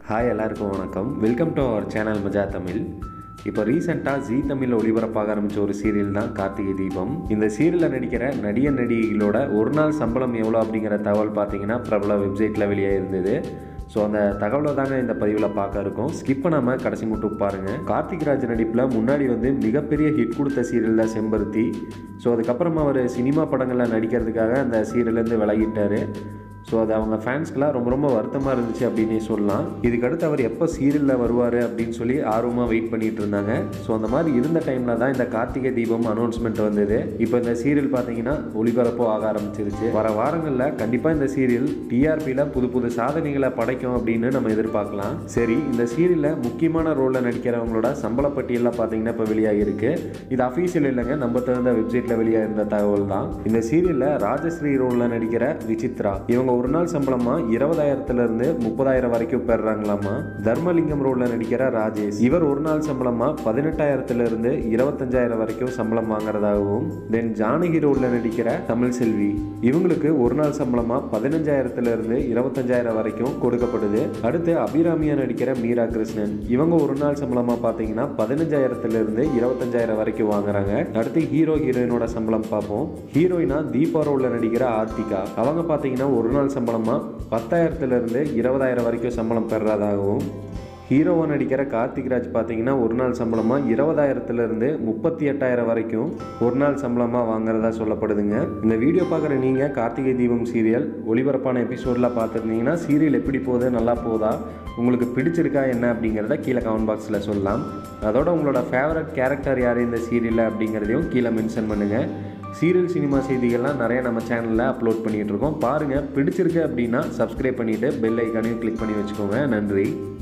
hi எல்லாருக்கும் வணக்கம் welcome to our channel மஜா தமிழ் இப்போ ரீசெண்டாக ஜீ தமிழில் ஒளிபரப்பாக ஆரம்பித்த ஒரு சீரியல் தான் கார்த்திகை தீபம் இந்த சீரியலில் நடிக்கிற நடிக நடிகைகளோட ஒரு நாள் சம்பளம் எவ்வளோ அப்படிங்கிற தகவல் பார்த்தீங்கன்னா பிரபல வெப்சைட்டில் வெளியாக இருந்தது ஸோ அந்த தகவலை தாங்க இந்த பதிவில் பார்க்க இருக்கோம் ஸ்கிப் பண்ணாமல் கடைசி மட்டும் பாருங்கள் கார்த்திக் ராஜ் நடிப்பில் முன்னாடி வந்து மிகப்பெரிய ஹிட் கொடுத்த சீரியல் தான் செம்பருத்தி ஸோ அதுக்கப்புறமா அவர் சினிமா படங்களில் நடிக்கிறதுக்காக அந்த சீரியல்லேருந்து விலகிட்டார் ஸோ அது அவங்க ஃபேன்ஸ்க்கெலாம் ரொம்ப ரொம்ப வருத்தமாக இருந்துச்சு அப்படின்னே சொல்லலாம் இதுக்கடுத்து அவர் எப்போ சீரியலில் வருவார் அப்படின்னு சொல்லி ஆர்வமாக வெயிட் பண்ணிட்டு இருந்தாங்க ஸோ அந்த மாதிரி இருந்த டைமில் தான் இந்த கார்த்திகை தீபம் அனௌன்ஸ்மெண்ட் வந்தது இப்போ இந்த சீரியல் பார்த்தீங்கன்னா ஒளிபரப்போ ஆக ஆரம்பிச்சிருச்சு வர வாரங்களில் கண்டிப்பாக இந்த சீரியல் டிஆர்பியில் புது புது சாதனைகளை படைக்கும் அப்படின்னு நம்ம எதிர்பார்க்கலாம் சரி இந்த சீரியலில் முக்கியமான ரோலில் நடிக்கிறவங்களோட சம்பள பட்டியலில் பார்த்தீங்கன்னா இப்போ வெளியாகிருக்கு இது அஃபீஷியல் இல்லைங்க நம்ம தகுந்த வெப்சைட்டில் வெளியாகிருந்த தகவல் தான் இந்த சீரியலில் ராஜஸ்ரீ ரோலில் நடிக்கிற விசித்ரா இவங்க ஒரு நாள் சம்பளமா இருபதாயிரத்துல இருந்து முப்பதாயிரம் வரைக்கும் பெறுறாங்களாமா தர்மலிங்கம் ரோல்ல நடிக்கிற ராஜேஷ் இவர் ஒரு நாள் சம்பளமா பதினெட்டாயிரத்துல இருந்து இருபத்தஞ்சாயிரம் வரைக்கும் சம்பளம் வாங்குறதாகவும் தென் ஜானகி ரோல்ல நடிக்கிற தமிழ் செல்வி இவங்களுக்கு ஒரு நாள் சம்பளமா பதினஞ்சாயிரத்துல இருந்து இருபத்தஞ்சாயிரம் வரைக்கும் கொடுக்கப்படுது அடுத்து அபிராமியா நடிக்கிற மீரா கிருஷ்ணன் இவங்க ஒரு நாள் சம்பளமா பாத்தீங்கன்னா பதினஞ்சாயிரத்துல இருந்து இருபத்தஞ்சாயிரம் வரைக்கும் வாங்குறாங்க அடுத்து ஹீரோ ஹீரோயினோட சம்பளம் பார்ப்போம் ஹீரோயினா தீபா ரோல்ல நடிக்கிற ஆர்த்திகா அவங்க பாத்தீங்கன்னா ஒரு நாள் சம்பளமா பத்தாயிரத்துல இருந்து இருபதாயிரம் வரைக்கும் சம்பளம் பெறதாகவும் ஹீரோவா நடிக்கிற கார்த்திக் ராஜ் பார்த்தீங்கன்னா ஒரு நாள் சம்பளமாக இருபதாயிரத்துலேருந்து முப்பத்தி எட்டாயிரம் வரைக்கும் ஒரு நாள் சம்பளமாக வாங்குறதா சொல்லப்படுதுங்க இந்த வீடியோ பார்க்குற நீங்கள் கார்த்திகை தீபம் சீரியல் ஒளிபரப்பான எபிசோடில் பார்த்துருந்தீங்கன்னா சீரியல் எப்படி போகுது நல்லா போதா உங்களுக்கு பிடிச்சிருக்கா என்ன அப்படிங்கிறத கீழே கமெண்ட் பாக்ஸில் சொல்லலாம் அதோட உங்களோட ஃபேவரட் கேரக்டர் யார் இந்த சீரியலில் அப்படிங்கிறதையும் கீழே மென்ஷன் பண்ணுங்கள் சீரியல் சினிமா செய்திகள்லாம் நிறைய நம்ம சேனலில் அப்லோட் பண்ணிகிட்டு இருக்கோம் பாருங்கள் பிடிச்சிருக்கு அப்படின்னா சப்ஸ்கிரைப் பண்ணிவிட்டு பெல் ஐக்கானையும் கிளிக் பண்ணி வச்சுக்கோங்க நன்றி